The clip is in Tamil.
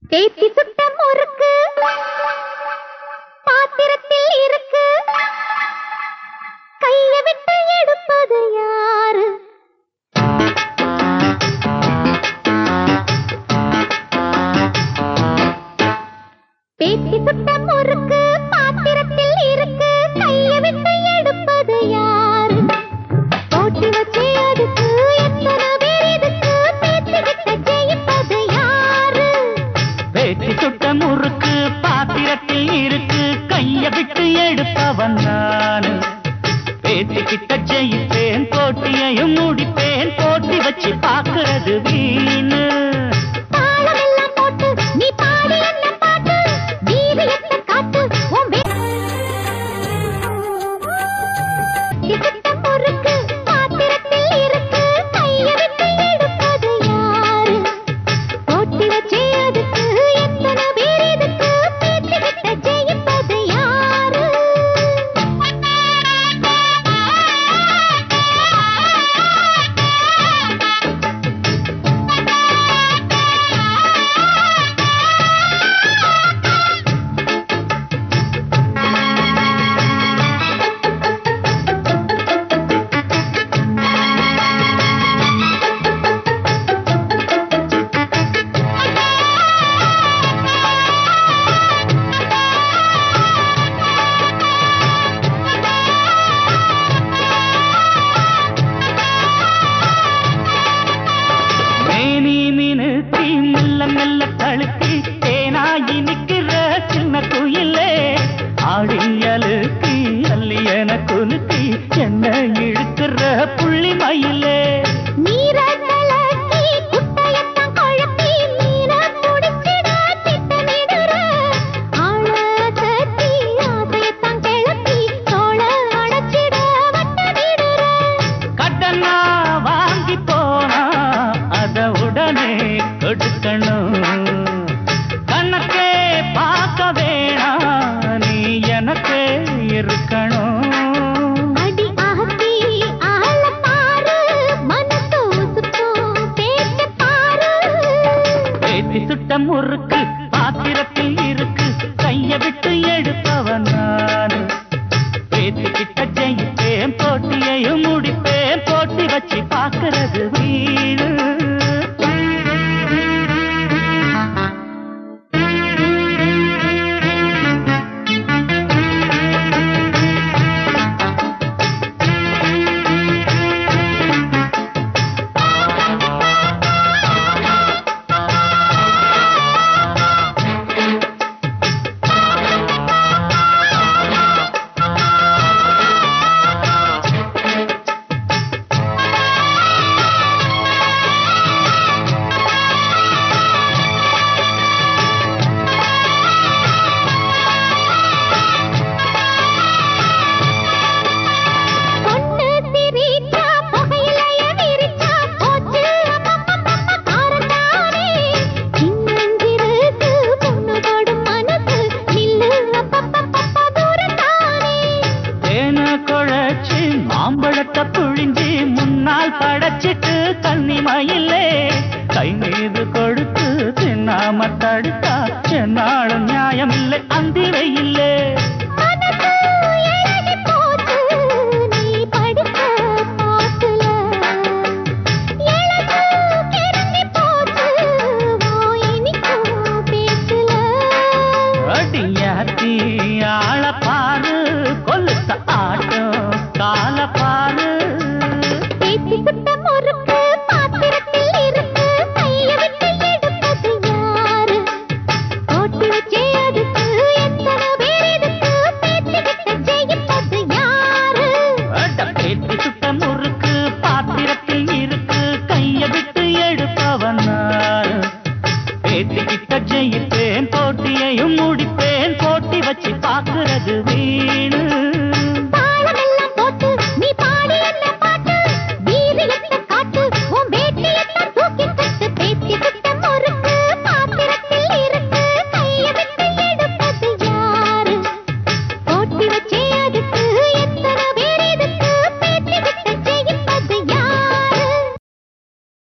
தேத்தி சுட்ட முறுக்கு பாத்திரத்தில் இருக்கு கைய விட்டு எடுப்பது யாரு பேத்தி சுட்ட முறுக்கு பாத்திரத்தில் இருக்கு கைய விட்டு எடுப்பது யாரு போட்டி வச்சே அதுக்கு எத்தனை பேர் இதுக்கு பேத்திக்கிட்ட ஜெயிப்பது யாரு பேச்சு சுட்ட முறுக்கு பாத்திரத்தில் இருக்கு கைய விட்டு எடுப்பவன் நானு பேத்திக்கிட்ட ஜெயிப்பேன் போட்டியையும் முடிப்பேன் போட்டி வச்சு பாக்குறது வீணு தாளமெல்லாம் போட்டு நீ பாடி என்ன பாட்டு வீரியத்தை காட்டு உன் வே- இசுத்த முறுக்கு பாத்திரத்தில் இருக்கு கைய விட்டு எடுப்பது யாரு போட்டி வச்சே அதுக்கு எத்தனை பேர் இதுக்கு பேத்திக்கிட்ட ஜெயிப்பது யாரு மேனி மினுத்தி மெல்ல மெல்ல கழுத்தி தேனாகி நிக்கிற சின்ன குயிலே ஆடியலுக்கு அல்லியன குலுத்தி என்ன இழுக்கிற புள்ளி மயிலே நீரை கலக்கி குட்டையத்தான் குழப்பி மீனை புடிச்சிட திட்டமிடுற. ஆள தட்டி ஆசையத்தான் கிளப்பி தோள அணைச்சிட வட்டமிடுற. கடனா வாங்கி போனா அத உடனே கொடுக்கணும் கணக்கே பார்க்க வேணாம் நீ எனக்கே இருக்கணும் அடி ஆத்தி ஆள பாரு, மனசு உசுப்பும் பேச்ச பாரு. பேத்தி சுட்ட முறுக்கு பாத்திரத்தில் இருக்கு கைய விட்டு எடுப்பவன் நானு பேத்தி கிட்ட ஜெயிப்பேன் போட்டியையும் முடிப்பேன் போட்டி வச்சு பாக்குறது வீடு பொண்ணு சிரிச்சா புகையிலைய விரிச்சா போச்சு அம்மம்மம்மம்ம காரத்தானே சின்னஞ்சிறுக்கு பொண்ணு தொடும் மனசு நில்லு அப்பப்பப்பப்ப தூரத்தானே தேன குழைச்சு மாம்பழத்தை புழிஞ்சி முன்னால் படைச்சிட்டு கன்னி மயிலே கை மீது கொடுத்து தின்னாம தடுத்தா என்னாலும் நியாயம் இல்லை அந்தி வெயிலே